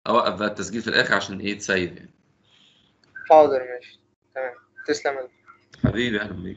اوقف بقى التسجيل في الاخر عشان ايه تسيب يعني حاضر ماشي تمام تسلم يا حبيبي اهلا بيك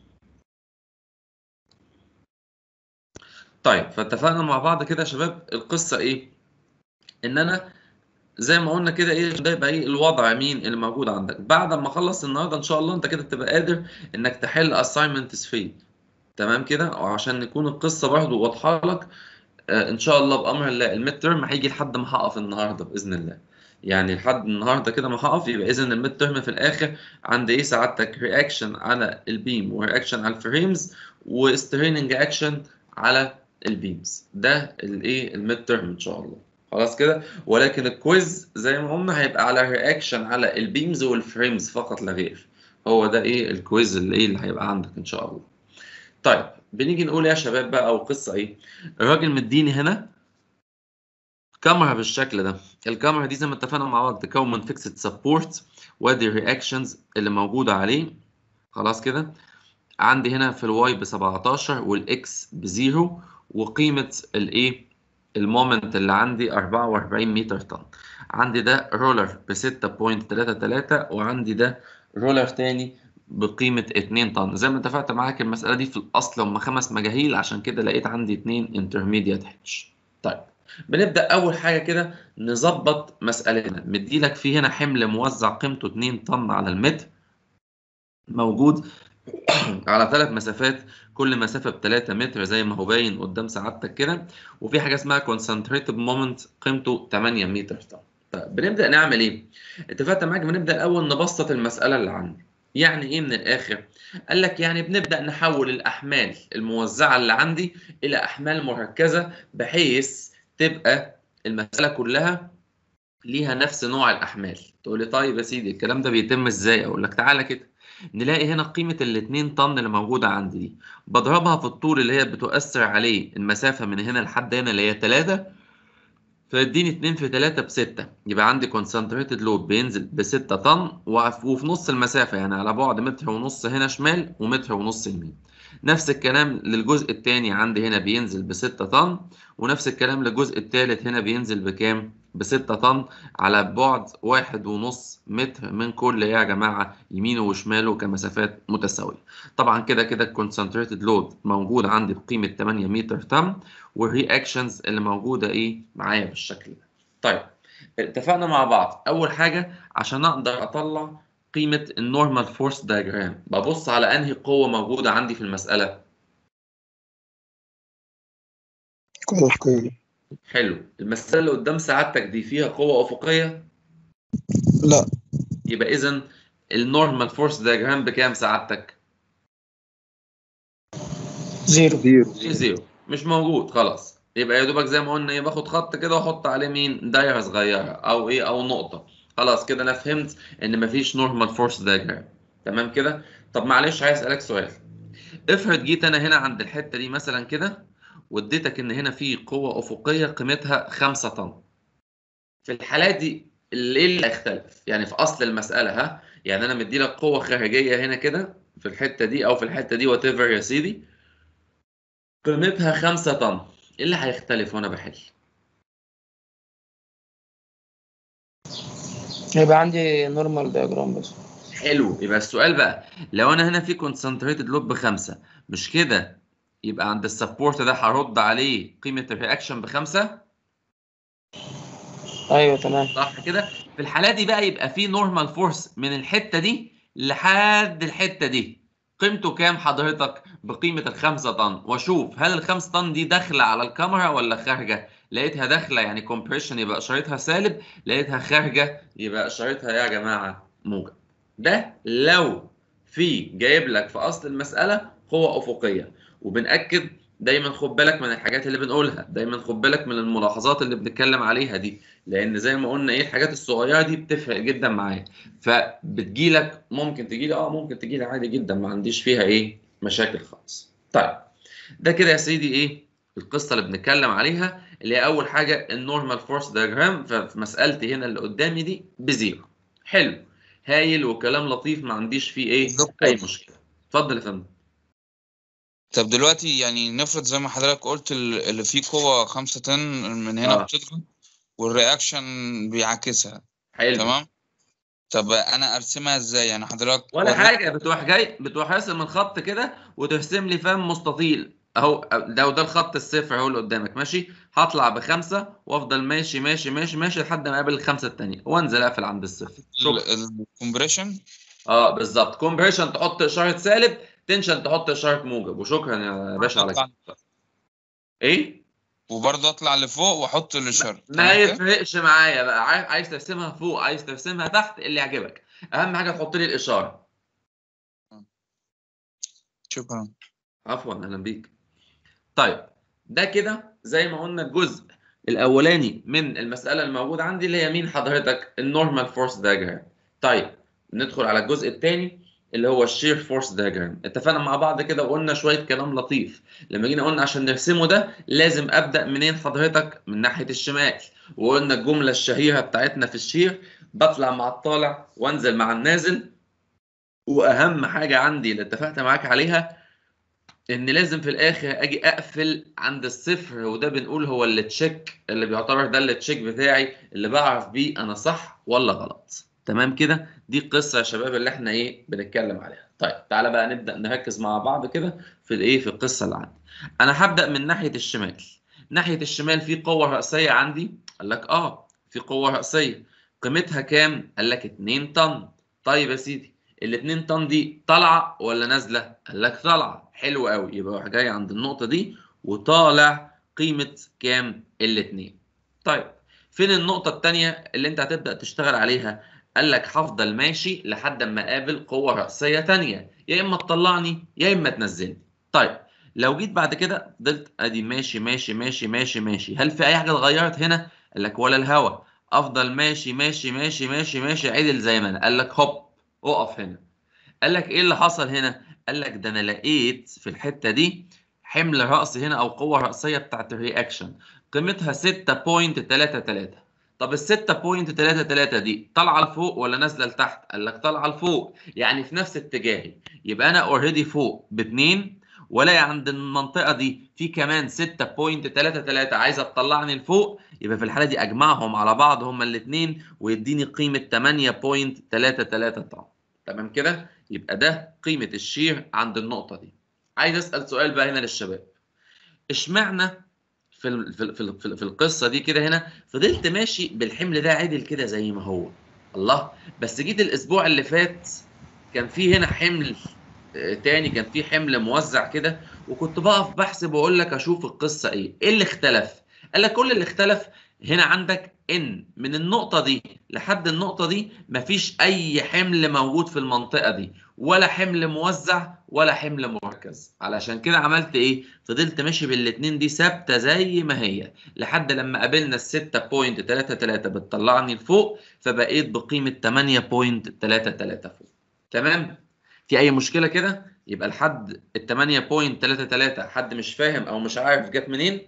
طيب فاتفقنا مع بعض كده يا شباب القصه ايه ان انا زي ما قلنا كده ايه ده يبقى ايه الوضع مين اللي موجود عندك بعد ما اخلص النهارده ان شاء الله انت كده تبقى قادر انك تحل assignment فري تمام كده وعشان نكون القصه برضه واضحه لك آه ان شاء الله بامر الله الميد ترم هيجي لحد ما هقف النهارده باذن الله يعني لحد النهارده كده ما هقف يبقى اذا الميد ترم في الاخر عند ايه سعادتك رياكشن على البيم ورياكشن على الفريمز وستريننج اكشن على البيمز ده الايه الميد ترم ان شاء الله خلاص كده ولكن الكويز زي ما قلنا هيبقى على رياكشن على البيمز والفريمز فقط لا غير هو ده ايه الكويز اللي ايه اللي هيبقى عندك ان شاء الله طيب بنيجي نقول يا شباب بقى او قصه ايه الراجل مديني هنا كاميرا بالشكل ده الكاميرا دي زي ما اتفقنا مع بعض تكون من فيكسد سبورت وادي الرياكشنز اللي موجوده عليه خلاص كده عندي هنا في الواي ب 17 والاكس بزيرو وقيمه الايه المومنت اللي عندي 44 متر طن عندي ده رولر ب 6.33 وعندي ده رولر تاني بقيمة 2 طن زي ما اتفقت معاك المسألة دي في الأصل هم خمس مجاهيل عشان كده لقيت عندي اتنين انترميديات هيتش طيب بنبدأ أول حاجة كده نظبط مسألتنا مديلك في هنا حمل موزع قيمته 2 طن على المتر موجود على ثلاث مسافات كل مسافة ب 3 متر زي ما هو باين قدام سعادتك كده وفي حاجة اسمها concentrated moment قيمته 8 متر طن طيب بنبدأ نعمل إيه؟ اتفقت معاك بنبدأ الأول نبسط المسألة اللي عندي يعني ايه من الاخر قال لك يعني بنبدا نحول الاحمال الموزعه اللي عندي الى احمال مركزه بحيث تبقى المساله كلها ليها نفس نوع الاحمال تقول لي طيب يا سيدي الكلام ده بيتم ازاي اقول لك تعالى كده نلاقي هنا قيمه الاتنين طن اللي موجوده عندي دي بضربها في الطول اللي هي بتؤثر عليه المسافه من هنا لحد هنا اللي هي 3 فيديني 2 في 3 ب 6 يبقى عندي كونسنتريتد لود بينزل ب 6 طن وفي نص المسافه يعني على بعد متر ونص هنا شمال ومتر ونص يمين نفس الكلام للجزء الثاني عندي هنا بينزل ب 6 طن ونفس الكلام للجزء الثالث هنا بينزل بكام ب 6 طن على بعد واحد ونص متر من كل يا جماعه يمينه وشماله كمسافات متساويه طبعا كده كده الكونسنتريتد لود موجود عندي بقيمه 8 متر طن والرياكشنز اللي موجوده ايه معايا بالشكل ده طيب اتفقنا مع بعض اول حاجه عشان اقدر اطلع قيمه النورمال فورس دايجرام ببص على انهي قوه موجوده عندي في المساله قوة أفقية حلو المساله اللي قدام سعادتك دي فيها قوه افقيه لا يبقى اذا النورمال فورس دايجرام بكام سعادتك زيرو زيرو زيرو مش موجود خلاص يبقى يا دوبك زي ما قلنا ايه باخد خط كده واحط عليه مين دايره صغيره او ايه او نقطه خلاص كده انا فهمت ان مفيش نورمال فورس دايجرام تمام كده طب معلش عايز اسالك سؤال افرض جيت انا هنا عند الحته دي مثلا كده واديتك ان هنا في قوه افقيه قيمتها 5 طن في الحالة دي ايه اللي هيختلف يعني في اصل المساله ها يعني انا مدي لك قوه خارجيه هنا كده في الحته دي او في الحته دي وات ايفر يا سيدي قيمتها 5 طن ايه اللي هيختلف وانا بحل يبقى عندي نورمال دياجرام بس حلو يبقى السؤال بقى لو انا هنا في كونسنتريتد لود بخمسة مش كده يبقى عند السبورت ده هرد عليه قيمة الرياكشن بخمسة ايوه تمام صح كده في الحالة دي بقى يبقى في نورمال فورس من الحتة دي لحد الحتة دي قيمته كام حضرتك بقيمة الخمسة طن واشوف هل الخمسة طن دي داخلة على الكاميرا ولا خارجة لقيتها داخلة يعني كومبريشن يبقى اشارتها سالب لقيتها خارجة يبقى اشارتها يا جماعة موجب ده لو في جايب لك في اصل المساله قوه افقيه وبناكد دايما خد بالك من الحاجات اللي بنقولها دايما خد بالك من الملاحظات اللي بنتكلم عليها دي لان زي ما قلنا ايه الحاجات الصغيره دي بتفرق جدا معايا فبتجي لك ممكن تجي لي اه ممكن تجي لي عادي جدا ما عنديش فيها ايه مشاكل خالص طيب ده كده يا سيدي ايه القصه اللي بنتكلم عليها اللي هي اول حاجه النورمال فورس دياجرام ففي مسالتي هنا اللي قدامي دي بزيرو حلو هايل وكلام لطيف ما عنديش فيه ايه دكتور. اي مشكله اتفضل يا فندم طب دلوقتي يعني نفرض زي ما حضرتك قلت ال- اللي فيه قوة خمسة طن من هنا آه. بتضغط والرياكشن بيعكسها حلو تمام طب انا ارسمها ازاي يعني حضرتك ولا وريت- حاجه بتروح جاي بتروح راسم الخط كده وترسم لي فاهم مستطيل اهو ده وده الخط الصفر اهو اللي قدامك ماشي هطلع بخمسه وافضل ماشي ماشي ماشي ماشي لحد ما اقابل الخمسه الثانيه وانزل اقفل عند الصفر شكرا الكومبريشن اه بالظبط كومبريشن تحط اشاره سالب تنشن تحط اشاره موجب وشكرا يا باشا على كده ايه وبرضه اطلع لفوق واحط الاشاره ما تمام كده؟ يفرقش معايا بقى عاي- عايز ترسمها فوق عايز ترسمها تحت اللي يعجبك اهم حاجه تحط لي الاشاره شكرا عفوا اهلا بيك طيب ده كده زي ما قلنا الجزء الاولاني من المساله الموجوده عندي اللي هي مين حضرتك النورمال فورس دايجرام طيب ندخل على الجزء الثاني اللي هو الشير فورس دايجرام اتفقنا مع بعض كده وقلنا شويه كلام لطيف لما جينا قلنا عشان نرسمه ده لازم ابدا منين حضرتك من ناحيه الشمال وقلنا الجمله الشهيره بتاعتنا في الشير بطلع مع الطالع وانزل مع النازل واهم حاجه عندي اللي اتفقت معاك عليها ان لازم في الاخر اجي اقفل عند الصفر وده بنقول هو اللي تشيك اللي بيعتبر ده اللي تشيك بتاعي اللي بعرف بيه انا صح ولا غلط تمام كده دي القصه يا شباب اللي احنا ايه بنتكلم عليها طيب تعالى بقى نبدا نركز مع بعض كده في الايه في القصه اللي عندي انا هبدا من ناحيه الشمال ناحيه الشمال في قوه راسيه عندي قال لك اه في قوه راسيه قيمتها كام قال لك 2 طن طيب يا سيدي ال 2 طن دي طالعه ولا نازله قال لك طالعه حلو قوي يبقى راح جاي عند النقطه دي وطالع قيمه كام الاتنين طيب فين النقطه الثانيه اللي انت هتبدا تشتغل عليها قال لك هفضل ماشي لحد اما اقابل قوه راسيه ثانيه يا اما تطلعني يا اما تنزلني طيب لو جيت بعد كده فضلت ادي ماشي ماشي ماشي ماشي ماشي هل في اي حاجه اتغيرت هنا قال لك ولا الهوا افضل ماشي ماشي ماشي ماشي ماشي عدل زي ما انا قال لك هوب اقف هنا قال لك ايه اللي حصل هنا قال لك ده انا لقيت في الحته دي حمل راسي هنا او قوه راسيه بتاعت الرياكشن قيمتها 6.33 طب ال 6.33 دي طالعه لفوق ولا نازله لتحت؟ قال لك طالعه لفوق يعني في نفس اتجاهي يبقى انا اوريدي فوق باتنين ولاقي عند المنطقه دي في كمان 6.33 عايزه تطلعني لفوق يبقى في الحاله دي اجمعهم على بعض هما الاثنين ويديني قيمه 8.33 طن تمام كده يبقى ده قيمه الشير عند النقطه دي عايز اسال سؤال بقى هنا للشباب اشمعنى في ال- في ال- في ال- في ال- في القصه دي كده هنا فضلت ماشي بالحمل ده عدل كده زي ما هو الله بس جيت الاسبوع اللي فات كان في هنا حمل آه، تاني كان في حمل موزع كده وكنت بقف بحسب واقول لك اشوف القصه ايه ايه اللي اختلف قال لك كل اللي اختلف هنا عندك ان من النقطه دي لحد النقطه دي مفيش اي حمل موجود في المنطقه دي ولا حمل موزع ولا حمل مركز علشان كده عملت ايه فضلت ماشي بالاتنين دي ثابته زي ما هي لحد لما قابلنا ال 6.33 بتطلعني لفوق فبقيت بقيمه 8.33 فوق تمام في اي مشكله كده يبقى لحد ال 8.33 حد مش فاهم او مش عارف جت منين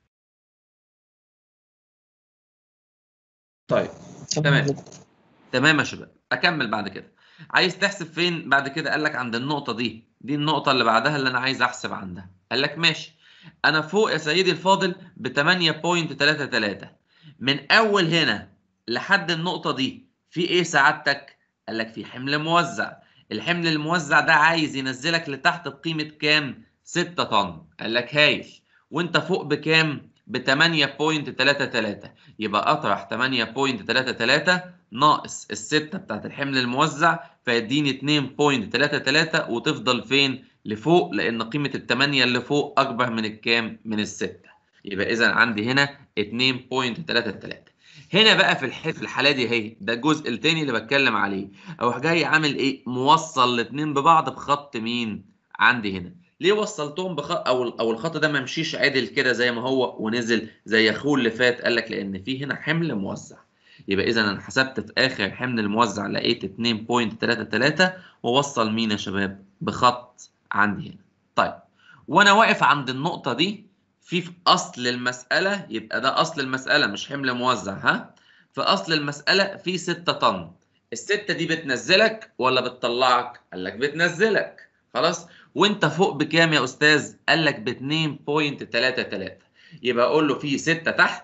طيب تمام. تمام يا شباب اكمل بعد كده عايز تحسب فين بعد كده قال لك عند النقطه دي دي النقطه اللي بعدها اللي انا عايز احسب عندها قال لك ماشي انا فوق يا سيدي الفاضل ب 8.33 من اول هنا لحد النقطه دي في ايه سعادتك قال لك في حمل موزع الحمل الموزع ده عايز ينزلك لتحت بقيمه كام 6 طن قال لك هايل وانت فوق بكام ب 8.33 يبقى اطرح 8.33 ناقص الستة بتاعت الحمل الموزع فيديني 2.33 وتفضل فين لفوق لان قيمة التمانية اللي فوق اكبر من الكام من الستة يبقى اذا عندي هنا 2.33 هنا بقى في الح- في الحالة دي اهي ده الجزء التاني اللي بتكلم عليه اروح جاي عامل ايه موصل الاتنين ببعض بخط مين عندي هنا ليه وصلتهم بخط او او الخط ده ما مشيش عدل كده زي ما هو ونزل زي اخوه اللي فات قال لك لان في هنا حمل موزع يبقى اذا انا حسبت في اخر حمل الموزع لقيت 2.33 ووصل مين يا شباب بخط عندي هنا طيب وانا واقف عند النقطه دي في في اصل المساله يبقى ده اصل المساله مش حمل موزع ها في اصل المساله في 6 طن الستة دي بتنزلك ولا بتطلعك قال لك بتنزلك خلاص وانت فوق بكام يا استاذ قال لك ب 2.33 يبقى اقول له في 6 تحت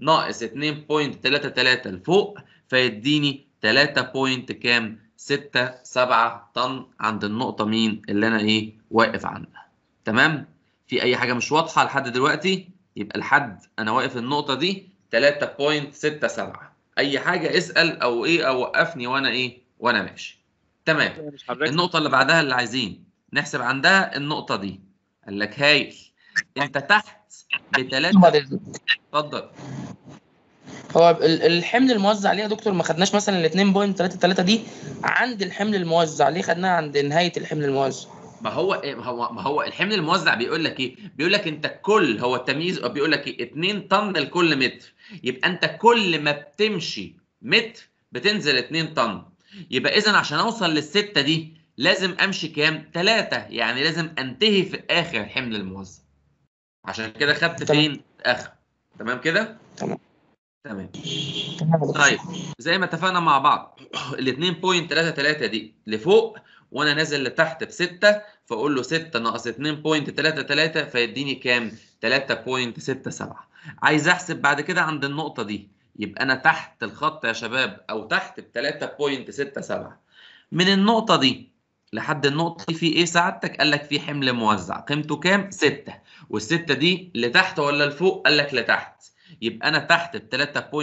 ناقص 2.33 لفوق فيديني 3 بوينت كام 6 7 طن عند النقطة مين اللي أنا إيه واقف عندها تمام في أي حاجة مش واضحة لحد دلوقتي يبقى لحد أنا واقف النقطة دي 3.67 أي حاجة اسأل أو إيه أو وقفني وأنا إيه وأنا ماشي تمام مش حضرتك النقطة اللي بعدها اللي عايزين نحسب عندها النقطة دي قال لك هايل انت تحت بتلاتة بعد إذنك. اتفضل هو ال- الحمل الموزع عليه يا دكتور ما خدناش مثلا ال 2.33 دي عند الحمل الموزع ليه خدناها عند نهايه الحمل الموزع ما هو إيه- ما هو ما هو الحمل الموزع بيقول لك ايه؟ بيقول لك انت كل هو التمييز أو بيقول لك ايه 2 طن لكل متر يبقى انت كل ما بتمشي متر بتنزل 2 طن يبقى اذا عشان اوصل للسته دي لازم امشي كام؟ 3 يعني لازم انتهي في اخر الحمل الموزع عشان كده خدت تمام. فين؟ اخر تمام كده؟ تمام. تمام تمام يا دكتور. طيب زي ما اتفقنا مع بعض ال 2.33 دي لفوق وانا نازل لتحت بستة فاقول له 6 ناقص 2.33 فيديني كام؟ 3.67 عايز احسب بعد كده عند النقطة دي يبقى انا تحت الخط يا شباب او تحت ب 3.67 من النقطة دي لحد النقطة دي في ايه سعادتك؟ قال لك في حمل موزع قيمته كام؟ 6 والستة دي لتحت ولا لفوق؟ قال لك لتحت يبقى انا تحت ب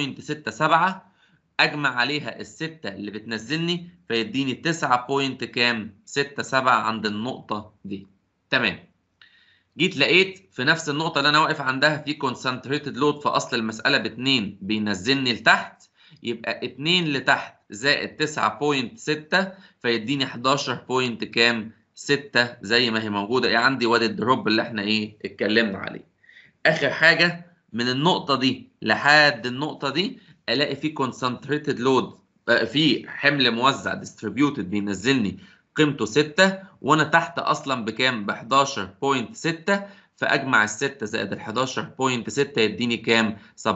3.67 اجمع عليها الستة اللي بتنزلني فيديني 9 بوينت كام 67 عند النقطة دي تمام جيت لقيت في نفس النقطة اللي انا واقف عندها في concentrated load في اصل المسألة باتنين بينزلني لتحت يبقى 2 لتحت زائد 9.6 فيديني 11 بوينت كام 6 زي ما هي موجودة ايه عندي وادي الدروب اللي احنا ايه اتكلمنا عليه اخر حاجة من النقطة دي لحد النقطة دي الاقي في concentrated load آه، في حمل موزع distributed بينزلني قيمته 6 وانا تحت اصلا بكام ب 11.6 فاجمع ال 6 زائد ال 11.6 يديني كام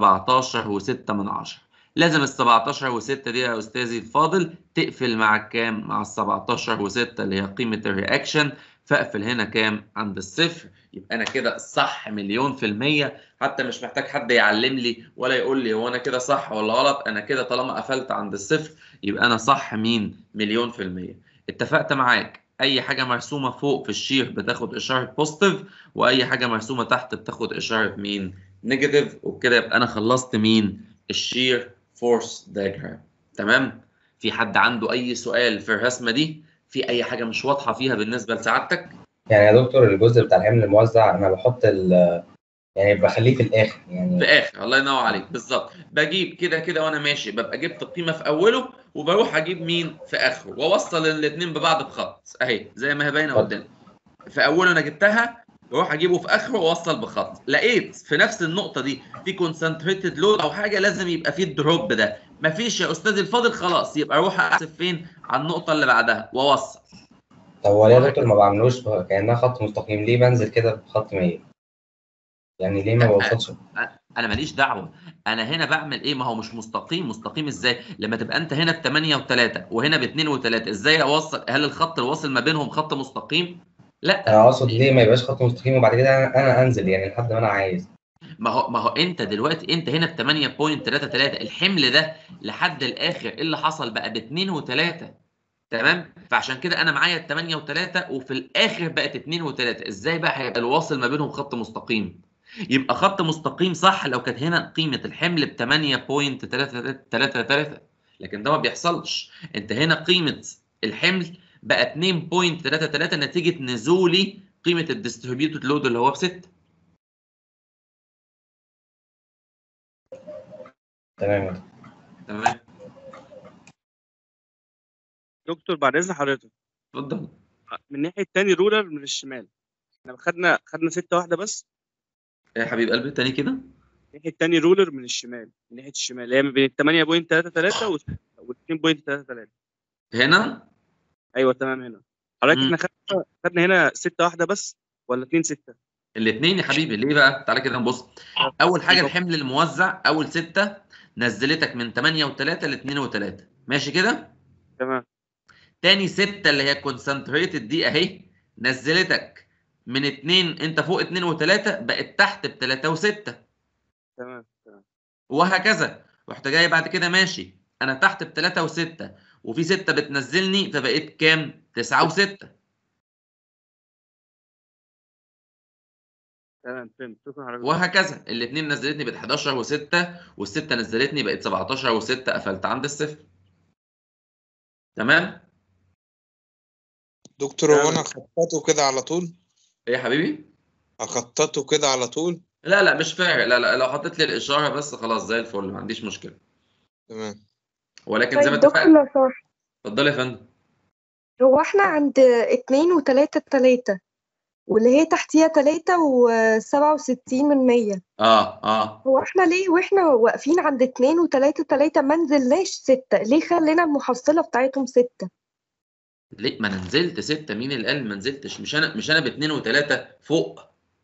17 و6 من 10 لازم ال 17 و6 دي يا استاذي الفاضل تقفل مع كام مع ال 17 و6 اللي هي قيمه الرياكشن فاقفل هنا كام عند الصفر يبقى انا كده صح مليون في المية حتى مش محتاج حد يعلم لي ولا يقول لي هو انا كده صح ولا غلط انا كده طالما قفلت عند الصفر يبقى انا صح مين مليون في المية اتفقت معاك اي حاجة مرسومة فوق في الشير بتاخد اشارة بوزيتيف واي حاجة مرسومة تحت بتاخد اشارة مين نيجاتيف وبكده يبقى انا خلصت مين الشير فورس دايجرام تمام في حد عنده اي سؤال في الرسمة دي في اي حاجة مش واضحة فيها بالنسبة لسعادتك يعني يا دكتور الجزء بتاع الحمل الموزع انا بحط ال يعني بخليه في الاخر يعني في اخر الله ينور عليك بالظبط بجيب كده كده وانا ماشي ببقى جبت القيمه في اوله وبروح اجيب مين في اخره واوصل الاثنين ببعض بخط اهي زي ما هي باينه اتفضل. قدامي في اوله انا جبتها بروح اجيبه في اخره واوصل بخط لقيت في نفس النقطه دي في كونسنتريتد لود او حاجه لازم يبقى فيه الدروب ده مفيش يا استاذ الفاضل خلاص يبقى اروح احسب فين على النقطه اللي بعدها واوصل طب هو ليه يا دكتور ما بعملوش ب- كانها خط مستقيم ليه بنزل كده بخط 100 يعني ليه ما بوصلش انا ماليش دعوه انا هنا بعمل ايه ما هو مش مستقيم مستقيم ازاي لما تبقى انت هنا ب 8 و3 وهنا ب 2 و3 ازاي اوصل هل الخط الواصل ما بينهم خط مستقيم لا انا اقصد ليه ما يبقاش خط مستقيم وبعد كده انا أنا انزل يعني لحد ما انا عايز ما هو ما هو انت دلوقتي انت هنا ب 8.33 الحمل ده لحد الاخر ايه اللي حصل بقى ب 2 و3 تمام فعشان كده انا معايا ال 8 و3 وفي الاخر بقت 2 و3 ازاي بقى هيبقى الواصل ما بينهم خط مستقيم يبقى خط مستقيم صح لو كانت هنا قيمه الحمل ب 8.33 لكن ده ما بيحصلش انت هنا قيمه الحمل بقى 2.33 نتيجه نزولي قيمه الديستريبيوتد لود اللي هو ب 6 تمام يا دكتور. تمام دكتور بعد اذن حضرتك اتفضل من الناحيه التاني رولر من الشمال احنا خدنا خدنا ستة واحده بس يا حبيب قلبي تاني كده الناحيه التاني رولر من الشمال من ناحيه الشمال اللي هي ما بين 8.33 و 2.33 هنا ايوه تمام هنا حضرتك مم. احنا خدنا خدنا هنا ستة واحده بس ولا 2 6 الاثنين يا حبيبي ليه بقى تعالى كده نبص اول حاجه الحمل الموزع اول ستة نزلتك من 8 و3 ل 2 و3 ماشي كده تمام تاني ستة اللي هي كونسنتريتد دي اهي نزلتك من 2 انت فوق 2 و3 بقت تحت ب 3 و6 تمام تمام وهكذا رحت جاي بعد كده ماشي انا تحت بتلاتة وستة وفي ستة بتنزلني فبقيت كام؟ تسعة وستة تمام فهمت شكرا حضرتك وهكذا الاثنين نزلتني بقت 11 و6 والستة نزلتني بقت 17 و6 قفلت عند الصفر تمام؟ دكتور هو انا اخططه كده على طول ايه يا حبيبي؟ اخططه كده على طول لا لا مش فارق لا لا لو حطيت لي الاشاره بس خلاص زي الفل ما عنديش مشكله تمام ولكن زي ما طيب دكتور اتفقنا لو سمحت اتفضلي يا فندم هو احنا عند اتنين وتلاتة تلاتة واللي هي تحتيها تلاتة وسبعة وستين من مية اه اه هو احنا ليه واحنا واقفين عند اتنين وتلاتة تلاتة ما نزلناش ستة ليه خلينا المحصلة بتاعتهم ستة ليه ما انا نزلت ستة مين اللي قال ما نزلتش مش انا مش انا باتنين وتلاتة فوق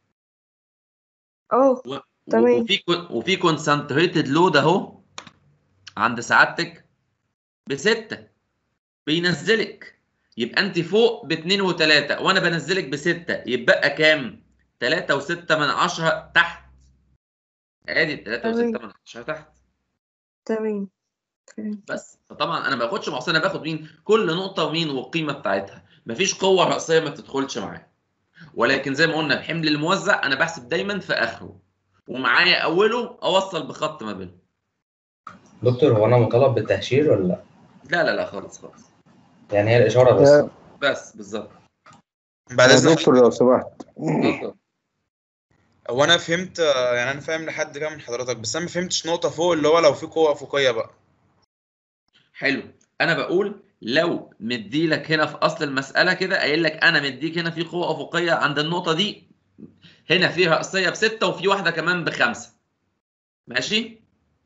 اه و... تمام. وفي كون... وفي كونسنتريتد لود اهو عند سعادتك بستة بينزلك يبقى انت فوق باتنين وتلاتة وانا بنزلك بستة يبقى كام؟ تلاتة وستة من عشرة تحت ادي تلاتة تمام. وستة من عشرة تحت تمام بس فطبعا انا ما باخدش محصله انا باخد مين كل نقطه ومين والقيمه بتاعتها مفيش قوه راسيه ما بتدخلش معاها ولكن زي ما قلنا الحمل الموزع انا بحسب دايما في اخره ومعايا اوله اوصل بخط ما بينهم دكتور هو انا مطالب بالتهشير ولا لا؟ لا لا لا خالص خالص يعني هي الاشاره بس يا بس بالظبط بعد يا اذن دكتور لو سمحت اتفضل. هو انا فهمت آه، يعني انا فاهم لحد كده من حضرتك بس انا ما فهمتش نقطه فوق اللي هو لو في قوه افقيه بقى حلو انا بقول لو مديلك هنا في اصل المساله كده قايل لك انا مديك هنا في قوه افقيه عند النقطه دي هنا في راسيه بسته وفي واحده كمان بخمسه ماشي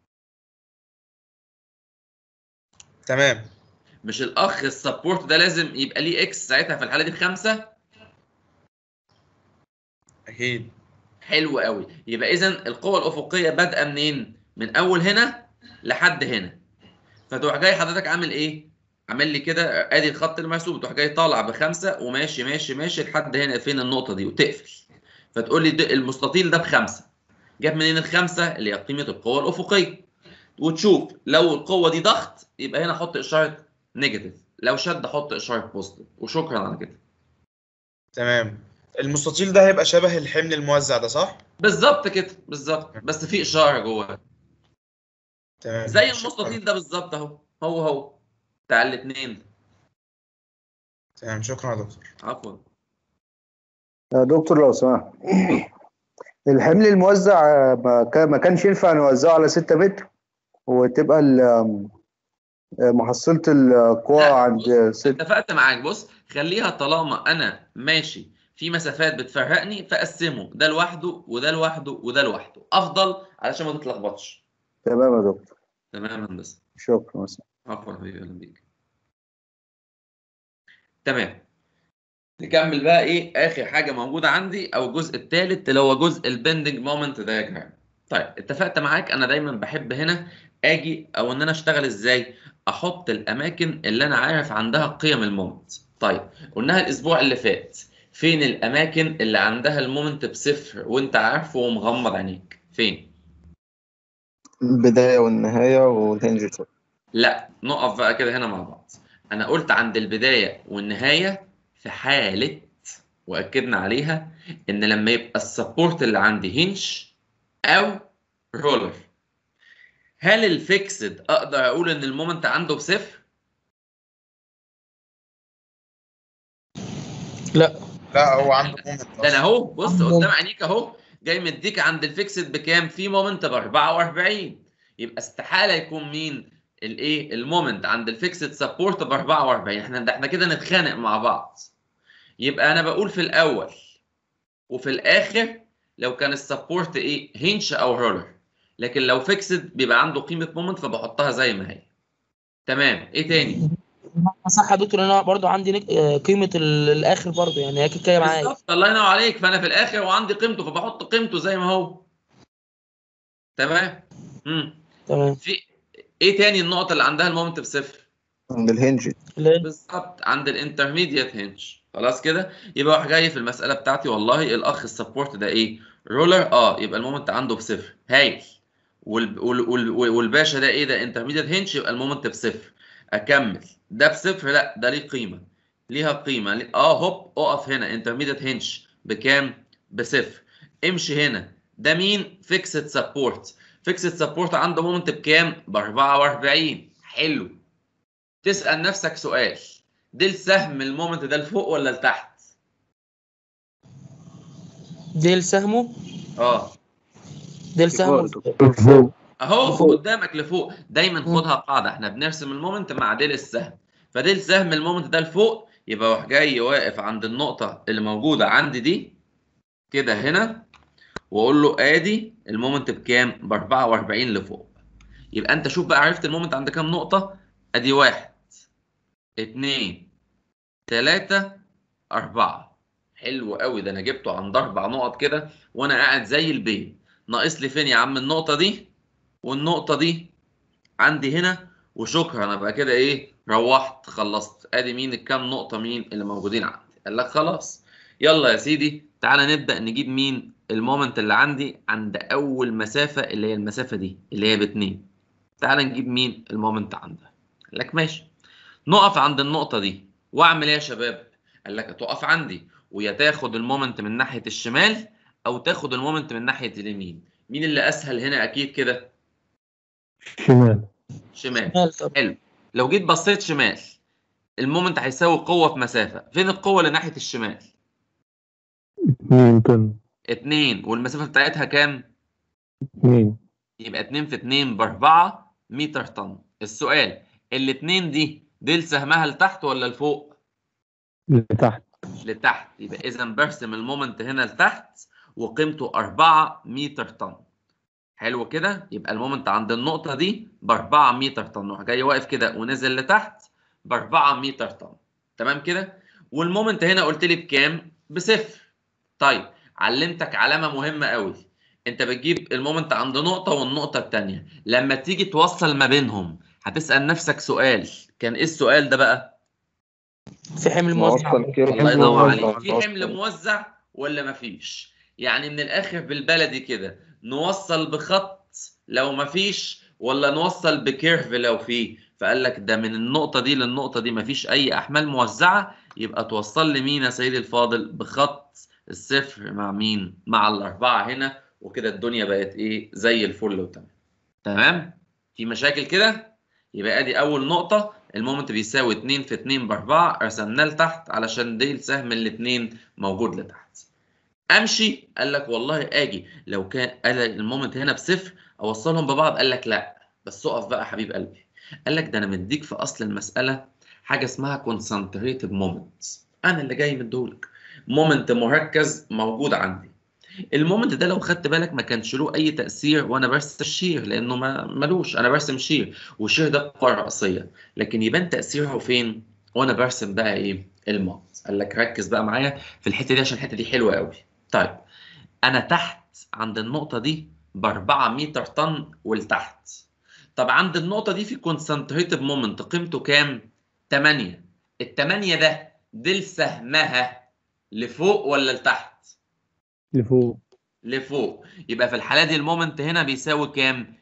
تمام مش الاخ السبورت ده لازم يبقى ليه اكس ساعتها في الحاله دي بخمسه اكيد حلو قوي يبقى اذا القوه الافقيه بادئه منين من اول هنا لحد هنا فتروح جاي حضرتك عامل ايه عامل لي كده ادي الخط المرسوم تروح جاي طالع بخمسه وماشي ماشي ماشي لحد هنا فين النقطه دي وتقفل فتقول لي ده- المستطيل ده بخمسه جاب منين الخمسه اللي هي قيمه القوه الافقيه وتشوف لو القوه دي ضغط يبقى هنا حط اشاره نيجاتيف لو شد حط اشاره بوزيتيف وشكرا على كده تمام المستطيل ده هيبقى شبه الحمل الموزع ده صح بالظبط كده بالظبط بس في اشاره جواه تمام زي شكراً. المستطيل ده بالظبط اهو هو هو بتاع الاثنين تمام شكرا يا دكتور عفوا يا دكتور لو سمحت الحمل الموزع آه، ما كان- ما كانش ينفع نوزعه على 6 متر وتبقى ال- آم، آه، محصلة القوى لا، عند 6 اتفقت معاك بص خليها طالما انا ماشي في مسافات بتفرقني فقسمه ده لوحده وده لوحده وده لوحده افضل علشان ما تتلخبطش تمام يا دكتور تمام يا هندسه شكرا عفوا حبيبي اهلا بيك تمام نكمل بقى ايه اخر حاجه موجوده عندي او الجزء الثالث اللي هو جزء البندنج مومنت دايجرام طيب اتفقت معاك انا دايما بحب هنا اجي او ان انا اشتغل ازاي احط الاماكن اللي انا عارف عندها قيم المومنت طيب قلناها الاسبوع اللي فات فين الاماكن اللي عندها المومنت بصفر وانت عارفه ومغمض عينيك فين البداية والنهاية والهنج لا نقف بقى كده هنا مع بعض انا قلت عند البدايه والنهايه في حاله واكدنا عليها ان لما يبقى السبورت اللي عندي هنش او رولر هل الفيكسد اقدر اقول ان المومنت عنده بصفر لا لا هو عنده مومنت ده انا اهو بص قدام عينيك اهو جاي مديك عند الفيكسد بكام في مومنت ب 44 يبقى استحاله يكون مين الايه المومنت عند الفيكسد سبورت ب 44 احنا ده احنا كده نتخانق مع بعض يبقى انا بقول في الاول وفي الاخر لو كان السبورت ايه هنش او رولر لكن لو فيكسد بيبقى عنده قيمه مومنت فبحطها زي ما هي تمام ايه تاني صح يا دكتور انا برضو عندي نك... آه، قيمه ال- الاخر برضو يعني هي كده كده معايا بالظبط الله ينور عليك فانا في الاخر وعندي قيمته فبحط قيمته زي ما هو تمام امم تمام في ايه تاني النقط اللي عندها المومنت بصفر عند الهنج اللي- بالظبط عند الانترميديت هنج خلاص كده يبقى راح جاي في المساله بتاعتي والله الاخ السبورت ده ايه رولر اه يبقى المومنت عنده بصفر هايل وال... وال... وال... والباشا ده ايه ده انترميديت هنش يبقى المومنت بصفر اكمل ده بصفر لا ده ليه قيمه ليها قيمه ليه- اه هوب اقف هنا انترميديت هنش بكام بصفر امشي هنا ده مين فيكسد سبورت فيكسد سبورت عنده مومنت بكام ب 44 حلو تسال نفسك سؤال ده السهم المومنت ده لفوق ولا لتحت ديل سهمه اه ديل سهمه فوق اهو لفوق. قدامك لفوق دايما مم. خدها قاعده احنا بنرسم المومنت مع ديل السهم فديل سهم المومنت ده لفوق يبقى واحد جاي واقف عند النقطه اللي موجوده عندي دي كده هنا واقول له ادي المومنت بكام ب 44 لفوق يبقى انت شوف بقى عرفت المومنت عند كام نقطه ادي واحد اتنين تلاتة أربعة حلو قوي ده أنا جبته عند أربع نقط كده وأنا قاعد زي البيت ناقص لي فين يا عم النقطة دي والنقطة دي عندي هنا وشكرا أنا بقى كده إيه روحت خلصت أدي مين الكام نقطة مين اللي موجودين عندي قال لك خلاص يلا يا سيدي تعالى نبدأ نجيب مين المومنت اللي عندي عند أول مسافة اللي هي المسافة دي اللي هي باتنين تعالى نجيب مين المومنت عندها قال لك ماشي نقف عند النقطة دي واعمل ايه يا شباب؟ قال لك هتقف عندي ويا تاخد المومنت من ناحية الشمال او تاخد المومنت من ناحية اليمين مين اللي اسهل هنا اكيد كده؟ شمال شمال مال طب حلو لو جيت بصيت شمال المومنت هيساوي قوة في مسافة فين القوة اللي ناحية الشمال؟ اتنين طن اتنين والمسافة بتاعتها كام؟ اتنين يبقى 2 في 2 ب 4 متر طن السؤال الاتنين دي ديل سهمها لتحت ولا لفوق؟ لتحت لتحت يبقى اذا برسم المومنت هنا لتحت وقيمته 4 متر طن حلو كده يبقى المومنت عند النقطة دي ب 4 متر طن وراح جاي واقف كده ونزل لتحت ب 4 متر طن تمام كده والمومنت هنا قلت لي بكام؟ بصفر طيب علمتك علامة مهمة قوي انت بتجيب المومنت عند نقطة والنقطة التانية لما تيجي توصل ما بينهم هتسأل نفسك سؤال كان ايه السؤال ده بقى؟ في حمل موزع الله ينور عليك في حمل موزع ولا مفيش يعني من الاخر بالبلدي كده نوصل بخط لو مفيش ولا نوصل بكيرف لو فيه فقال لك ده من النقطه دي للنقطه دي مفيش اي احمال موزعه يبقى توصل لي مين يا سيدي الفاضل بخط الصفر مع مين مع الاربعه هنا وكده الدنيا بقت ايه زي الفل وتمام تمام في مشاكل كده يبقى ادي اول نقطه المومنت بيساوي 2 في 2 ب 4 رسمناه لتحت علشان دي السهم الاثنين موجود لتحت امشي قال لك والله اجي لو كان قال المومنت هنا بصفر اوصلهم ببعض قال لك لا بس اقف بقى حبيب قلبي قال لك ده انا مديك في اصل المساله حاجه اسمها كونسنتريتد مومنت انا اللي جاي مديهولك مومنت مركز موجود عندي المومنت ده لو خدت بالك ما كانش له اي تاثير وانا برسم الشير لانه ما ملوش انا برسم شير والشير ده القوه الرئيسيه لكن يبان تاثيره فين وانا برسم بقى ايه الموت قال لك ركز بقى معايا في الحته دي عشان الحته دي حلوه قوي طيب انا تحت عند النقطه دي ب 4 متر طن ولتحت طب عند النقطه دي في كونسنتريتيف مومنت قيمته كام 8 ال8 ده ديل سهمها لفوق ولا لتحت لفوق لفوق يبقى في الحاله دي المومنت هنا بيساوي كام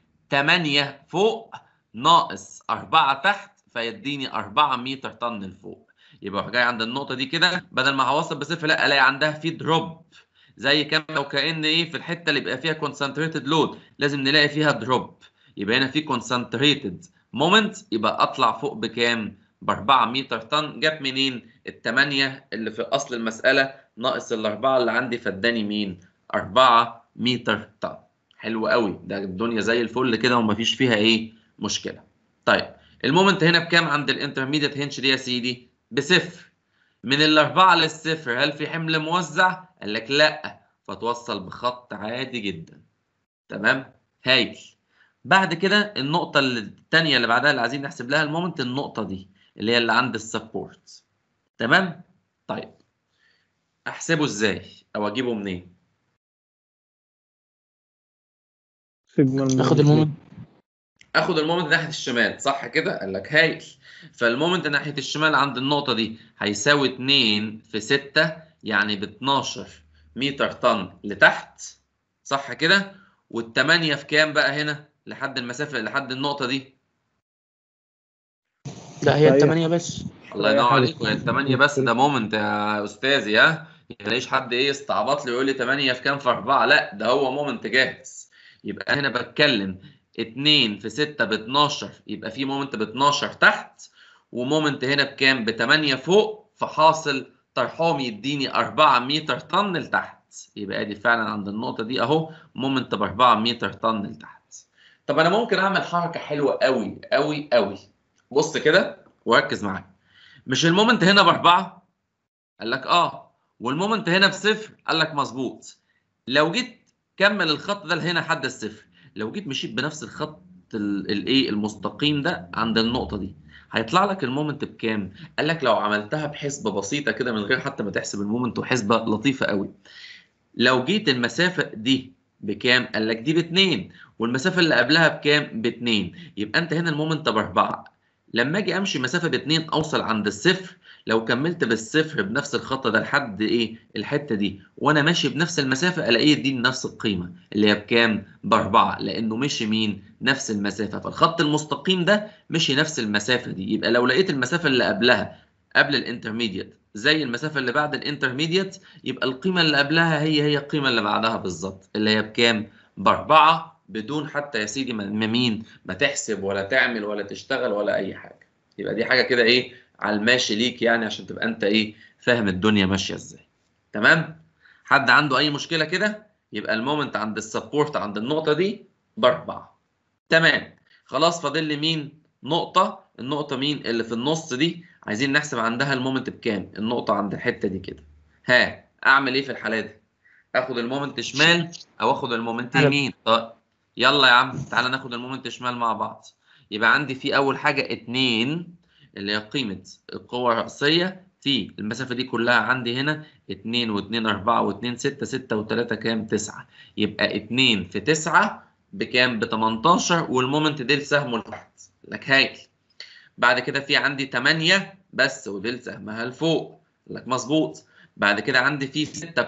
8 فوق ناقص 4 تحت فيديني 4 متر طن لفوق يبقى اروح جاي عند النقطه دي كده بدل ما هوصل بصفر لا الاقي عندها في دروب زي كام لو كان ايه في الحته اللي بيبقى فيها كونسنتريتد لود لازم نلاقي فيها دروب يبقى هنا في كونسنتريتد مومنت يبقى اطلع فوق بكام ب 4 متر طن جت منين الثمانيه اللي في اصل المساله ناقص الاربعه اللي عندي فاداني مين 4 متر طن حلو قوي ده الدنيا زي الفل كده ومفيش فيها ايه مشكله طيب المومنت هنا بكام عند الانترميديت هنش دي يا سيدي بصفر من الاربعه للصفر هل في حمل موزع قال لك لا فتوصل بخط عادي جدا تمام هايل بعد كده النقطة الثانية اللي بعدها اللي عايزين نحسب لها المومنت النقطة دي اللي هي اللي عند السبورت تمام طيب احسبه ازاي او اجيبه منين سيجما ناخد المومنت اخد المومنت ناحيه الشمال صح كده قال لك هايل فالمومنت ناحيه الشمال عند النقطه دي هيساوي 2 في 6 يعني ب 12 متر طن لتحت صح كده والثمانية في كام بقى هنا لحد المسافه لحد النقطه دي لا هي أيوة. الثمانية بس الله ينور عليك وهي الثمانية بس ده مومنت يا استاذي ها ملاقيش حد ايه استعبط لي يقول لي 8 في كام في 4 لا ده هو مومنت جاهز يبقى هنا بتكلم 2 في 6 ب 12 يبقى في مومنت ب 12 تحت ومومنت هنا بكام ب 8 فوق فحاصل طرحهم يديني 4 متر طن لتحت يبقى ادي فعلا عند النقطة دي اهو مومنت ب 4 متر طن لتحت طب انا ممكن اعمل حركة حلوة قوي قوي قوي بص كده وركز معايا مش المومنت هنا باربعه؟ قال لك اه والمومنت هنا بصفر قال لك مظبوط لو جيت كمل الخط ده لهنا حد الصفر لو جيت مشيت بنفس الخط ال- الايه المستقيم ده عند النقطه دي هيطلع لك المومنت بكام؟ قال لك لو عملتها بحسبه بسيطه كده من غير حتى ما تحسب المومنت وحسبه لطيفه قوي لو جيت المسافه دي بكام؟ قال لك دي باتنين والمسافه اللي قبلها بكام؟ باتنين يبقى انت هنا المومنت باربعه لما اجي امشي مسافه باتنين اوصل عند الصفر لو كملت بالصفر بنفس الخط ده لحد ايه الحته دي وانا ماشي بنفس المسافه الاقيه يديني نفس القيمه اللي هي بكام باربعه لانه مشي مين نفس المسافه فالخط المستقيم ده مشي نفس المسافه دي يبقى لو لقيت المسافه اللي قبلها قبل الانترميديت زي المسافه اللي بعد الانترميديت يبقى القيمه اللي قبلها هي هي القيمه اللي بعدها بالظبط اللي هي بكام باربعه بدون حتى يا سيدي ما ما مين ما تحسب ولا تعمل ولا تشتغل ولا اي حاجه يبقى دي حاجه كده ايه على الماشي ليك يعني عشان تبقى انت ايه فاهم الدنيا ماشيه ازاي تمام حد عنده اي مشكله كده يبقى المومنت عند السبورت عند النقطه دي باربعه تمام خلاص فاضل لي مين نقطه النقطه مين اللي في النص دي عايزين نحسب عندها المومنت بكام النقطه عند الحته دي كده ها اعمل ايه في الحاله دي اخد المومنت شمال او اخد المومنت أنا- يمين طيب يلا يا عم تعالى ناخد المومنت شمال مع بعض يبقى عندي في اول حاجه اتنين اللي هي قيمه القوه الرأسيه في المسافه دي كلها عندي هنا 2 و2 4 و2 6 6 و3 كام 9 يبقى 2 في 9 بكام ب 18 والمومنت ديل سهمه لتحت لك هايل بعد كده في عندي 8 بس وديل سهمها لفوق لك مظبوط بعد كده عندي في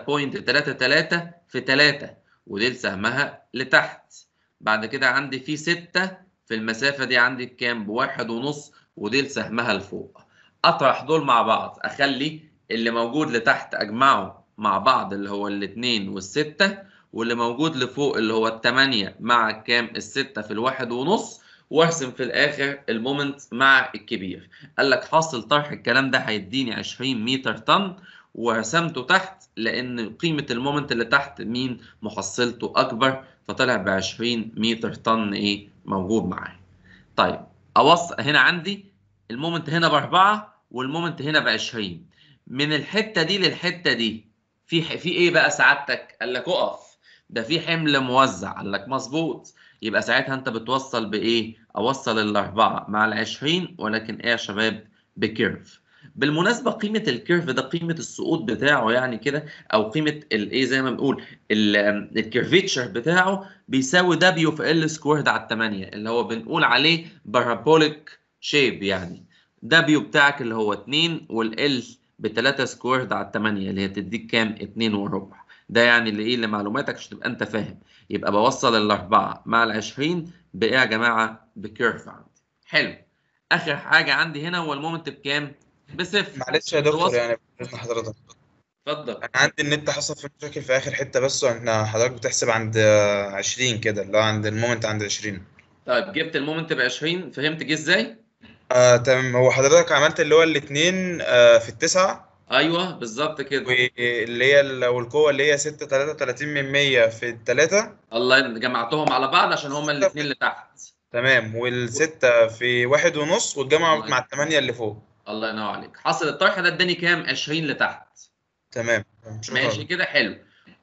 6.33 في 3 وديل سهمها لتحت بعد كده عندي في 6 في المسافة دي عندي بكام بواحد ونص وديل سهمها لفوق اطرح دول مع بعض اخلي اللي موجود لتحت اجمعه مع بعض اللي هو الاتنين والستة واللي موجود لفوق اللي هو التمانية مع كام الستة في الواحد ونص وارسم في الاخر المومنت مع الكبير قال لك حاصل طرح الكلام ده هيديني 20 متر طن ورسمته تحت لان قيمة المومنت اللي تحت مين محصلته اكبر فطلع ب 20 متر طن ايه موجود معايا طيب اوصل هنا عندي المومنت هنا باربعة والمومنت هنا ب 20 من الحتة دي للحتة دي في في ايه بقى سعادتك؟ قال لك اقف ده في حمل موزع قال لك مظبوط يبقى ساعتها انت بتوصل بايه؟ اوصل الاربعة مع ال 20 ولكن ايه يا شباب؟ بكيرف بالمناسبة قيمة الكيرف ده قيمة السقوط بتاعه يعني كده او قيمة الايه زي ما بنقول الكيرفيتشر بتاعه بيساوي دبليو في ال سكويرد على 8 اللي هو بنقول عليه بارابوليك شيب يعني دبليو بتاعك اللي هو 2 والال ب 3 سكويرد على 8 اللي هي تديك كام 2 وربع ده يعني اللي ايه لمعلوماتك عشان تبقى انت فاهم يبقى بوصل الاربعه مع ال 20 بايه يا جماعه بكيرف عندي حلو اخر حاجه عندي هنا هو المومنت بكام بصفر معلش يا دكتور توصل. يعني بإذن حضرتك اتفضل انا عندي النت حصل فيه مشاكل في اخر حته بس واحنا حضرتك بتحسب عند آه، 20 كده اللي هو عند المومنت عند 20 طيب جبت المومنت ب 20 فهمت جه ازاي آه تمام هو حضرتك عملت اللي هو الاثنين آه في التسعة ايوه بالظبط كده واللي هي ال- والقوة اللي هي 6 33 من 100 في التلاتة الله جمعتهم على بعض عشان هما الاثنين اللي تحت تمام والستة في واحد ونص والجامعة الله مع التمانية اللي فوق الله ينور عليك حصل الطرح ده اداني كام 20 لتحت تمام شكرا ماشي كده حلو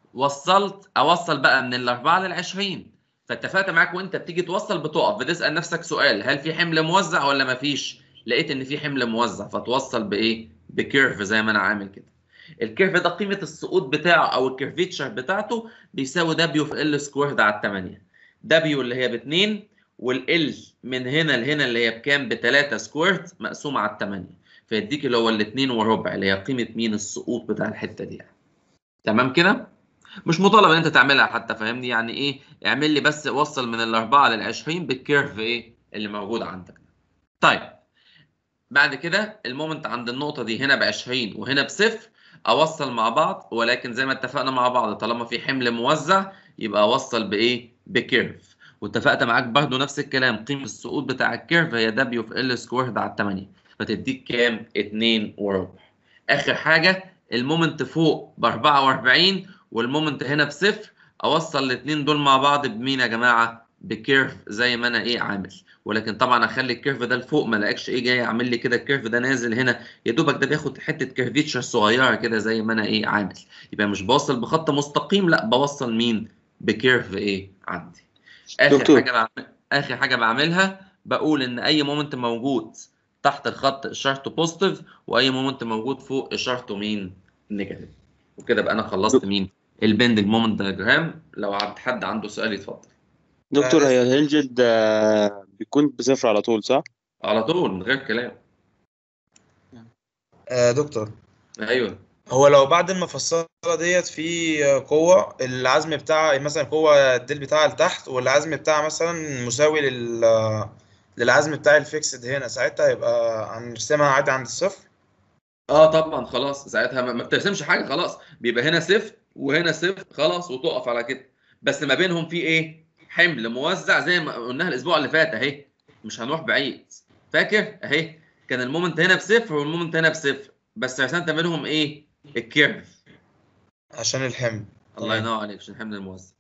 وصلت اوصل بقى من الاربعه لل 20 فاتفقت معاك وانت بتيجي توصل بتقف بتسال نفسك سؤال هل في حمل موزع ولا ما فيش لقيت ان في حمل موزع فتوصل بايه بكيرف زي ما انا عامل كده الكيرف ده قيمه السقوط بتاعه او الكيرفيتشر بتاعته بيساوي دبليو في ال سكويرد على 8 دبليو اللي هي ب 2 والال من هنا لهنا اللي هي بكام ب 3 سكويرد مقسومه على 8 فيديك اللي هو الاثنين وربع اللي هي قيمه مين السقوط بتاع الحته دي يعني. تمام كده مش مطالب ان انت تعملها حتى فاهمني يعني ايه اعمل لي بس وصل من الاربعه لل 20 بالكيرف ايه اللي موجود عندك طيب بعد كده المومنت عند النقطه دي هنا ب 20 وهنا بصفر اوصل مع بعض ولكن زي ما اتفقنا مع بعض طالما في حمل موزع يبقى اوصل بايه بكيرف واتفقت معاك برضه نفس الكلام قيمه السقوط بتاع الكيرف هي دبليو في ال سكويرد على 8 فتديك كام 2 وربع اخر حاجه المومنت فوق ب 44 والمومنت هنا بصفر اوصل الاثنين دول مع بعض بمين يا جماعه بكيرف زي ما انا ايه عامل ولكن طبعا اخلي الكيرف ده لفوق ما الاقيش ايه جاي اعمل لي كده الكيرف ده نازل هنا يا دوبك ده بياخد حته كيرفيتشر صغيره كده زي ما انا ايه عامل يبقى مش بوصل بخط مستقيم لا بوصل مين بكيرف ايه عندي اخر دكتور. حاجه بعمل اخر حاجه بعملها بقول ان اي مومنت موجود تحت الخط اشارته بوزيتيف واي مومنت موجود فوق اشارته مين نيجاتيف وكده بقى انا خلصت مين البندنج مومنت دياجرام لو عند حد عنده سؤال يتفضل دكتور هي الهنجد آه، بيكون بصفر على طول صح؟ على طول من غير كلام آه دكتور ايوه هو لو بعد المفصلة ديت في قوة العزم بتاعها مثلا قوة الديل بتاعها لتحت والعزم بتاعها مثلا مساوي لل للعزم بتاع الفيكسد هنا ساعتها يبقى هنرسمها عادي عند الصفر اه طبعا خلاص ساعتها ما ما بترسمش حاجه خلاص بيبقى هنا صفر وهنا صفر خلاص وتقف على كده بس ما بينهم في ايه حمل موزع زي ما قلناها الاسبوع اللي فات اهي مش هنروح بعيد فاكر اهي كان المومنت هنا بصفر والمومنت هنا بصفر بس رسمت بينهم ايه الكيرف عشان الحمل الله ينور عليك عشان الحمل الموزع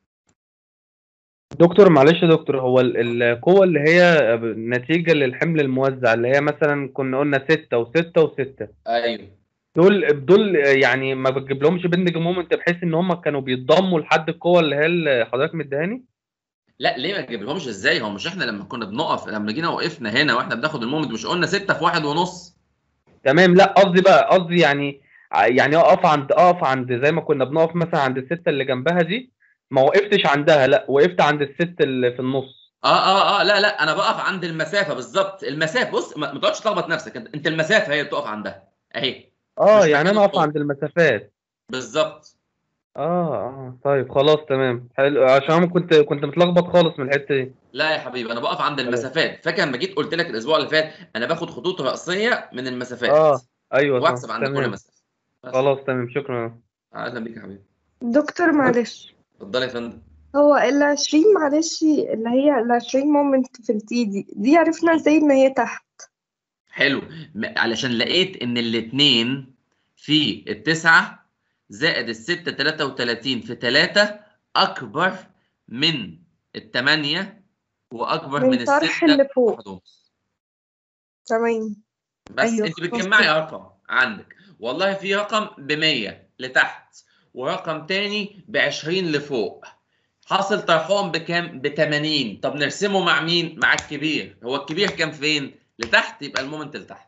دكتور معلش يا دكتور هو ال- القوة اللي هي نتيجة للحمل الموزع اللي هي مثلا كنا قلنا ستة وستة وستة ايوه دول دول يعني ما بتجيب لهمش بندج مومنت بحيث ان هم كانوا بيتضموا لحد القوة اللي هي اللي حضرتك مديهاني؟ لا ليه ما تجيبلهمش ازاي هو مش احنا لما كنا بنقف لما جينا وقفنا هنا واحنا بناخد المومنت مش قلنا ستة في واحد ونص تمام لا قصدي بقى قصدي يعني يعني اقف عند اقف عند زي ما كنا بنقف مثلا عند الستة اللي جنبها دي ما وقفتش عندها لا وقفت عند الست اللي في النص اه اه اه لا لا انا بقف عند المسافه بالظبط المسافه بص ما ما تقعدش تلخبط نفسك انت انت المسافه هي اللي بتقف عندها اهي اه مش يعني مكان انا اقف القوة. عند المسافات بالظبط اه اه طيب خلاص تمام حلو عشان انا كنت كنت متلخبط خالص من الحتة دي لا يا حبيبي انا بقف عند المسافات فاكر لما جيت قلت لك الاسبوع اللي فات انا باخد خطوط رأسيه من المسافات اه ايوه صح واحسب عند كل تمام مسافه بس. خلاص تمام شكرا اهلا بيك يا حبيبي دكتور معلش اتفضلي يا فندم هو ال 20 معلش اللي هي ال 20 مومنت في التي دي دي عرفنا ازاي ان هي تحت حلو م- علشان لقيت ان الاثنين في التسعة زائد الستة 33 في 3 اكبر من الثمانية واكبر من, من طرح الستة اللي فوق واحد ونص. تمام بس أيوة، انت خلاص بتجمعي كده. ارقام عندك والله في رقم ب 100 لتحت ورقم تاني ب 20 لفوق حاصل طرحهم بكام ب 80 طب نرسمه مع مين مع الكبير هو الكبير كان فين لتحت يبقى المومنت لتحت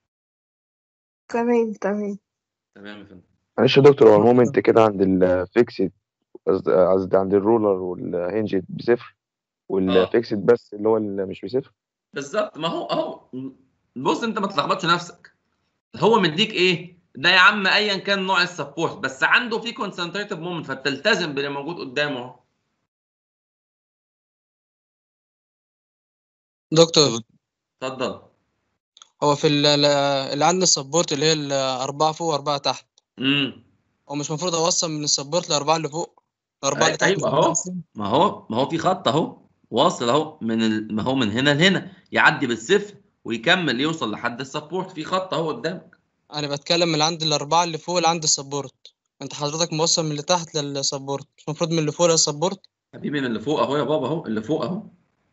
تمام تمام تمام يا فندم معلش يا دكتور هو المومنت كده عند الفيكسد قصدي قصدي عند الرولر والهنج بصفر والفيكسد بس اللي هو اللي مش بصفر بالظبط ما هو اهو بص انت ما تلخبطش نفسك هو مديك ايه ده يا عم ايا كان نوع السبورت بس عنده في كونسنتريتيف مومنت فتلتزم باللي موجود قدامه اهو دكتور اتفضل هو في ال- ال- اللي عند السبورت اللي هي الأربعة فوق وأربعة تحت امم هو مش المفروض أوصل من السبورت لأربعة اللي فوق الأربعة اللي تحت ايوه اهو ما هو ما هو في خط اهو واصل اهو من ال... ما هو من هنا لهنا يعدي بالصفر ويكمل يوصل لحد السبورت في خط اهو قدامك أنا بتكلم من عند الأربعة اللي فوق اللي عند السبورت أنت حضرتك موصل من اللي تحت للسبورت مش المفروض من اللي فوق للسبورت حبيبي من اللي فوق اهو يا بابا اهو اللي فوق اهو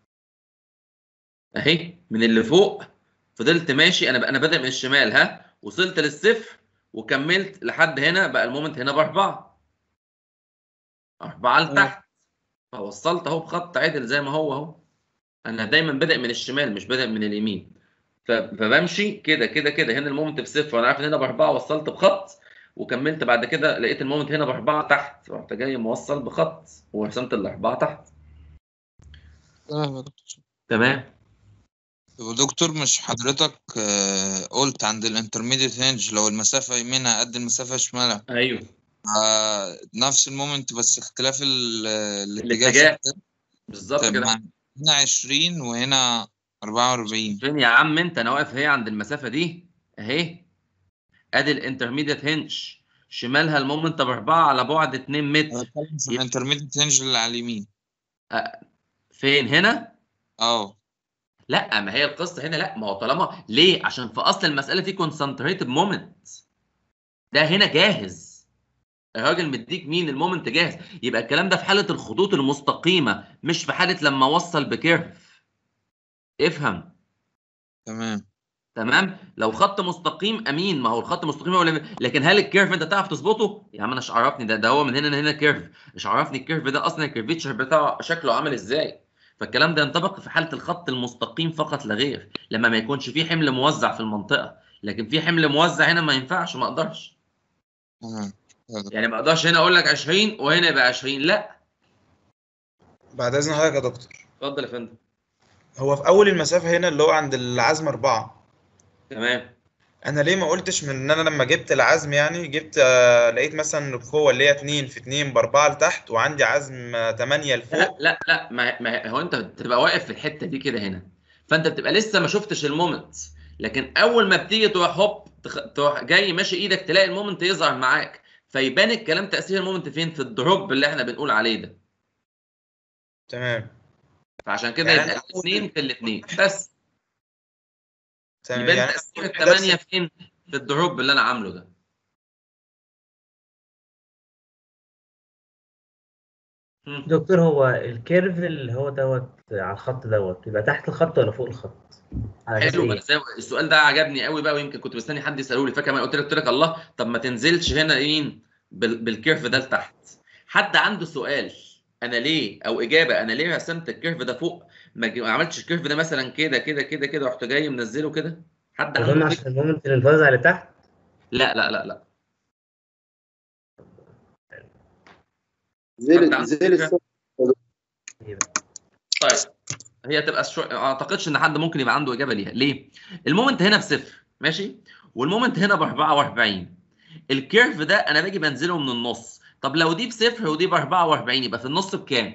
اهي من اللي فوق فضلت ماشي انا انا بادئ من الشمال ها وصلت للصفر وكملت لحد هنا بقى المومنت هنا باربعه اربعه لتحت فوصلت اهو بخط عدل زي ما هو اهو انا دايما بادئ من الشمال مش بادئ من اليمين ف- فبمشي كده كده كده هنا المومنت بصفر وانا عارف ان هنا باربعه وصلت بخط وكملت بعد كده لقيت المومنت هنا باربعه تحت رحت جاي موصل بخط ورسمت الاربعه تحت تمام يا دكتور تمام طب دكتور مش حضرتك آه، قلت عند الانترميديت هنج لو المسافة يمينها قد المسافة شمالها ايوه آه نفس المومنت بس اختلاف ال- الاتجاه الاتجاه. في- بالظبط طيب كده ما هنا 20 وهنا 44 فين يا عم انت انا واقف اهي عند المسافه دي اهي ادي الانترميديت هنج شمالها المومنت باربعه على بعد 2 متر بتكلم في الانترميديت هنج اللي على اليمين فين هنا؟ اه لا ما هي القصه هنا لا ما هو طالما ليه؟ عشان في اصل المساله في كونسنتريتد مومنت ده هنا جاهز الراجل مديك مين المومنت جاهز يبقى الكلام ده في حاله الخطوط المستقيمه مش في حاله لما اوصل بكيرف افهم تمام تمام لو خط مستقيم امين ما هو الخط مستقيم هو اللي- لكن هل الكيرف انت تعرف تظبطه يا عم انا مش عرفني ده ده هو من هنا لهنا كيرف مش عرفني الكيرف ده اصلا الكيرفيتشر بتاعه شكله عامل ازاي فالكلام ده ينطبق في حاله الخط المستقيم فقط لا غير لما ما يكونش فيه حمل موزع في المنطقه لكن في حمل موزع هنا ما ينفعش ما اقدرش تمام يعني ما اقدرش هنا اقول لك 20 وهنا يبقى 20 لا بعد اذن حضرتك يا دكتور اتفضل يا فندم هو في اول المسافه هنا اللي هو عند العزم أربعة تمام انا ليه ما قلتش من ان انا لما جبت العزم يعني جبت آه لقيت مثلا القوه اللي هي 2 في 2 باربعه لتحت وعندي عزم آه 8 لفوق لا لا لا ما, ما هو انت بتبقى واقف في الحته دي كده هنا فانت بتبقى لسه ما شفتش المومنت لكن اول ما بتيجي تروح هوب تخ... تروح جاي ماشي ايدك تلاقي المومنت يظهر معاك فيبان الكلام تاثير المومنت فين في الدروب اللي احنا بنقول عليه ده تمام فعشان كده يعني يبقى أنا أول- الاثنين في الاثنين بس تمام يبان يعني تاثير أول الثمانيه درس- فين في الدروب اللي انا عامله ده مم. دكتور هو الكيرف اللي هو دوت على الخط دوت يبقى تحت الخط ولا فوق الخط؟ على أساس حلو إيه؟ بس زي- السؤال ده عجبني قوي بقى ويمكن كنت مستني حد يساله لي فاكر ما قلت لك قلت لك الله طب ما تنزلش هنا ايه بال- بالكيرف ده لتحت حد عنده سؤال انا ليه او اجابه انا ليه رسمت الكيرف ده فوق ما ج- ما عملتش الكيرف ده مثلا كده كده كده كده رحت جاي منزله كده حد أظن عنده عشان فكرة؟ المومنت اللي متوزع لتحت لا لا لا لا حد زي عنده زي فكرة؟ الصف طيب هي تبقى شو... ما اعتقدش ان حد ممكن يبقى عنده اجابه ليها ليه المومنت هنا بصفر ماشي والمومنت هنا ب 44 الكيرف ده انا باجي بنزله من النص طب لو دي بصفر ودي ب 44 يبقى في النص بكام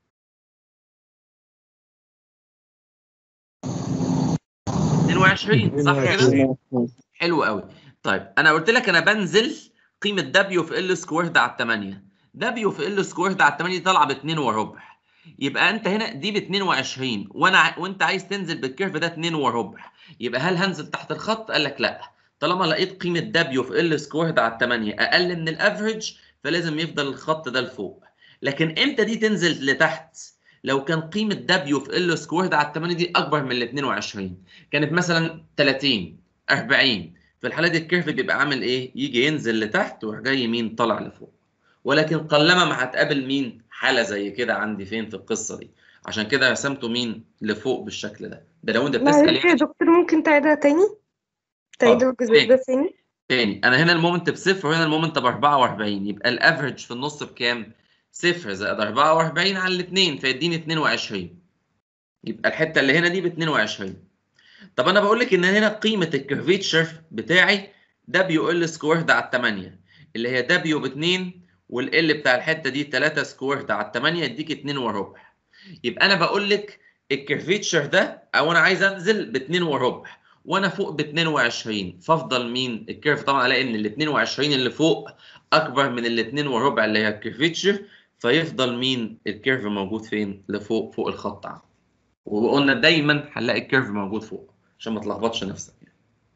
22 صح كده حلو قوي طيب انا قلت لك انا بنزل قيمه دبليو في ال سكويرد على 8 دبليو في ال سكويرد على 8 دي طالعه ب 2 وربع يبقى انت هنا دي ب 22 وانا ع- وانت عايز تنزل بالكيرف ده 2 وربع يبقى هل هنزل تحت الخط قال لك لا طالما لقيت قيمه دبليو في ال سكويرد على 8 اقل من الافريج فلازم يفضل الخط ده لفوق لكن امتى دي تنزل لتحت لو كان قيمه دبليو في ال سكويرد على 8 دي اكبر من ال 22 كانت مثلا 30 40 في الحاله دي الكيرف بيبقى عامل ايه يجي ينزل لتحت ويروح جاي يمين طالع لفوق ولكن قلما ما هتقابل مين حاله زي كده عندي فين في القصه دي عشان كده رسمته مين لفوق بالشكل ده ده لو انت بتسال معلش يا يعني دكتور ممكن تعيدها تاني تعيد حاضر. الجزء ده تاني تاني انا هنا المومنت بصفر وهنا المومنت ب 44 يبقى الافرج في النص بكام؟ صفر زائد 44 على الاثنين فيديني 22 يبقى الحته اللي هنا دي ب 22 طب انا بقول لك ان هنا قيمه الكيرفيتشر بتاعي دبليو ال سكويرد على 8 اللي هي دبليو ب 2 والال بتاع الحته دي 3 سكويرد على 8 يديك 2 وربع يبقى انا بقول لك الكيرفيتشر ده او انا عايز انزل ب 2 وربع وانا فوق ب 22 فافضل مين الكيرف طبعا الاقي ان ال 22 اللي فوق اكبر من ال 2 وربع اللي هي الكيرفيتشر فيفضل مين الكيرف موجود فين لفوق فوق الخط عندي وقلنا دايما هنلاقي الكيرف موجود فوق عشان ما تلخبطش نفسك يعني.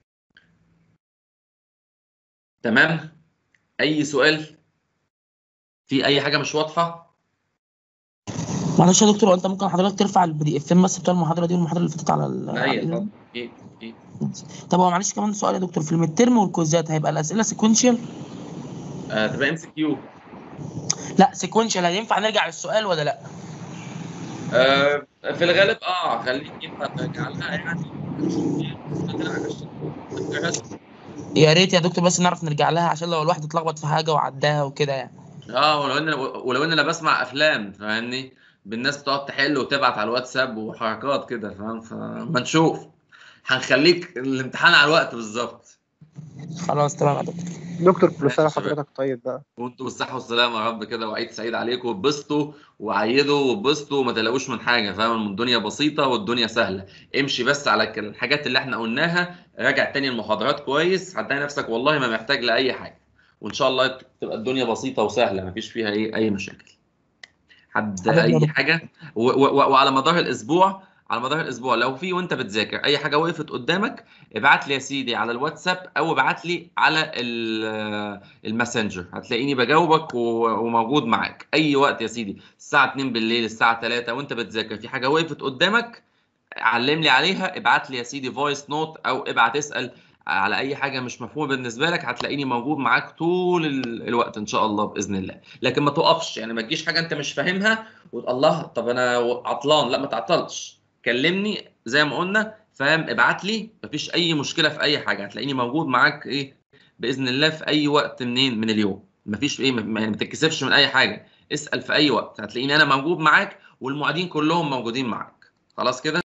تمام اي سؤال في اي حاجه مش واضحه معلش يا دكتور هو انت ممكن حضرتك ترفع البي دي افين بس بتاع المحاضره دي والمحاضره اللي فاتت على ال- لا على هي ال- اتفضل ايه ايه طب هو معلش كمان سؤال يا دكتور في الميدترم والكويزات هيبقى الاسئله سيكونشال آه تبقى ام سي كيو لا سيكونشال هينفع نرجع للسؤال ولا لا آه في الغالب اه خليك ينفع ترجع لها يعني نشوف ايه نرجع عشان- يا ريت يا دكتور بس نعرف نرجع لها عشان لو الواحد اتلخبط في حاجه وعداها وكده يعني اه ولو ان ولو ان انا بسمع افلام فاهمني بالناس تقعد تحل وتبعت على الواتساب وحركات كده فاهم فما نشوف هنخليك الامتحان على الوقت بالظبط خلاص تمام يا دكتور دكتور كل سنه ماشي يا شباب. وحضرتك طيب بقى وانتم بالصحة والسلامة يا رب كده وعيد سعيد عليكم واتبسطوا وعيدوا واتبسطوا وما تقلقوش من حاجة فاهم الدنيا بسيطة والدنيا سهلة امشي بس على الك- الحاجات اللي احنا قلناها راجع تاني المحاضرات كويس هتلاقي نفسك والله ما محتاج لأي حاجة وإن شاء الله تبقى الدنيا بسيطة وسهلة مفيش فيها أي أي مشاكل حد أي حاجة و و و وعلى مدار الأسبوع على مدار الاسبوع لو في وانت بتذاكر اي حاجه وقفت قدامك ابعت لي يا سيدي على الواتساب او ابعت لي على ال- الماسنجر هتلاقيني بجاوبك و- وموجود معاك اي وقت يا سيدي الساعه 2 بالليل الساعه 3 وانت بتذاكر في حاجه وقفت قدامك علم لي عليها ابعت لي يا سيدي فويس نوت او ابعت اسال على اي حاجه مش مفهومه بالنسبه لك هتلاقيني موجود معاك طول ال- الوقت ان شاء الله باذن الله لكن ما تقفش يعني ما تجيش حاجه انت مش فاهمها وتقول الله طب انا عطلان لا ما تعطلش كلمني زي ما قلنا فاهم ابعت لي مفيش اي مشكله في اي حاجه هتلاقيني موجود معاك ايه باذن الله في اي وقت منين من اليوم مفيش ايه ما يعني ما تتكسفش من اي حاجه اسال في اي وقت هتلاقيني انا موجود معاك والمعيدين كلهم موجودين معاك خلاص كده